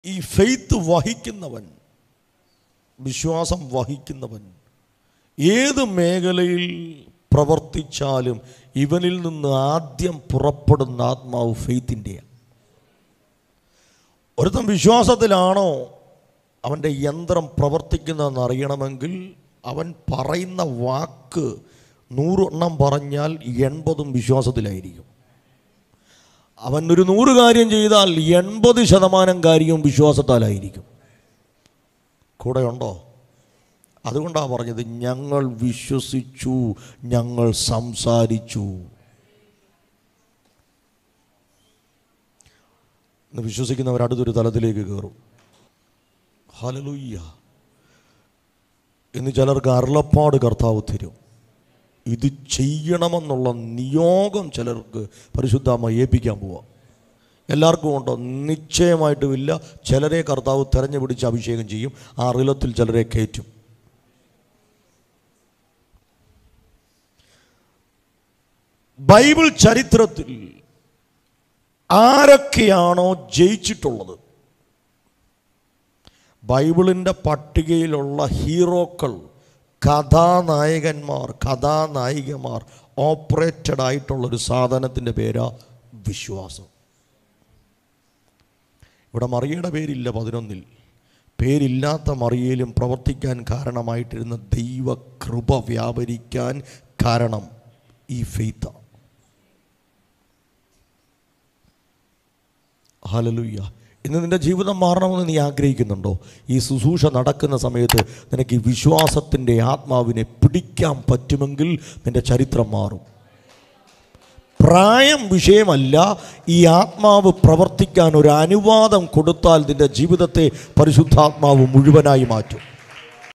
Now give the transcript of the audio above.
ഈ ഫെയ്ത്ത് വഹിക്കുന്നവൻ വിശ്വാസം വഹിക്കുന്നവൻ ഏത് മേഖലയിൽ പ്രവർത്തിച്ചാലും ഇവനിൽ നിന്ന് ആദ്യം പുറപ്പെടുന്ന ആത്മാവ് ഫെയ്ത്തിൻ്റെയാണ് ഒരുത്തൻ വിശ്വാസത്തിലാണോ അവൻ്റെ യന്ത്രം പ്രവർത്തിക്കുന്നതെന്ന് അറിയണമെങ്കിൽ അവൻ പറയുന്ന വാക്ക് നൂറെണ്ണം പറഞ്ഞാൽ എൺപതും വിശ്വാസത്തിലായിരിക്കും അവൻ ഒരു നൂറ് കാര്യം ചെയ്താൽ എൺപത് ശതമാനം കാര്യവും വിശ്വാസത്താലായിരിക്കും കൂടെയുണ്ടോ അതുകൊണ്ടാണ് പറഞ്ഞത് ഞങ്ങൾ വിശ്വസിച്ചു ഞങ്ങൾ സംസാരിച്ചു ഇന്ന് വിശ്വസിക്കുന്നവർ അടുത്തൊരു തലത്തിലേക്ക് കയറും ഹലലുയ്യ ഇന്ന് ചിലർക്ക് അരുളപ്പാട് കർത്താവ് തരും ഇത് ചെയ്യണമെന്നുള്ള നിയോഗം ചിലർക്ക് പരിശുദ്ധമായി ഏൽപ്പിക്കാൻ പോവാം എല്ലാവർക്കും ഉണ്ടോ നിശ്ചയമായിട്ടുമില്ല ചിലരെ കർത്താവ് തെരഞ്ഞു പിടിച്ച് അഭിഷേകം ചെയ്യും ആ റിലത്തിൽ ചിലരെ കയറ്റും ബൈബിൾ ചരിത്രത്തിൽ ആരൊക്കെയാണോ ജയിച്ചിട്ടുള്ളത് ബൈബിളിൻ്റെ പട്ടികയിലുള്ള ഹീറോക്കൾ കഥാനായകന്മാർ കഥാനായികമാർ ഓപ്പറേറ്റഡ് ആയിട്ടുള്ളൊരു സാധനത്തിൻ്റെ പേരാ വിശ്വാസം ഇവിടെ മറിയയുടെ പേരില്ല പതിനൊന്നിൽ പേരില്ലാത്ത മറിയയിലും പ്രവർത്തിക്കാൻ കാരണമായിട്ടിരുന്ന ദൈവകൃപ വ്യാപരിക്കാൻ കാരണം ഈ ഫെയ്ത്താണ് ഹലലുയ്യ ഇന്ന് നിൻ്റെ ജീവിതം മാറണമെന്ന് നീ ആഗ്രഹിക്കുന്നുണ്ടോ ഈ ശുശ്രൂഷ നടക്കുന്ന സമയത്ത് നിനക്ക് ഈ വിശ്വാസത്തിൻ്റെ ആത്മാവിനെ പിടിക്കാൻ പറ്റുമെങ്കിൽ നിൻ്റെ ചരിത്രം മാറും പ്രായം വിഷയമല്ല ഈ ആത്മാവ് പ്രവർത്തിക്കാൻ ഒരു അനുവാദം കൊടുത്താൽ നിൻ്റെ ജീവിതത്തെ പരിശുദ്ധാത്മാവ് മുഴുവനായി മാറ്റും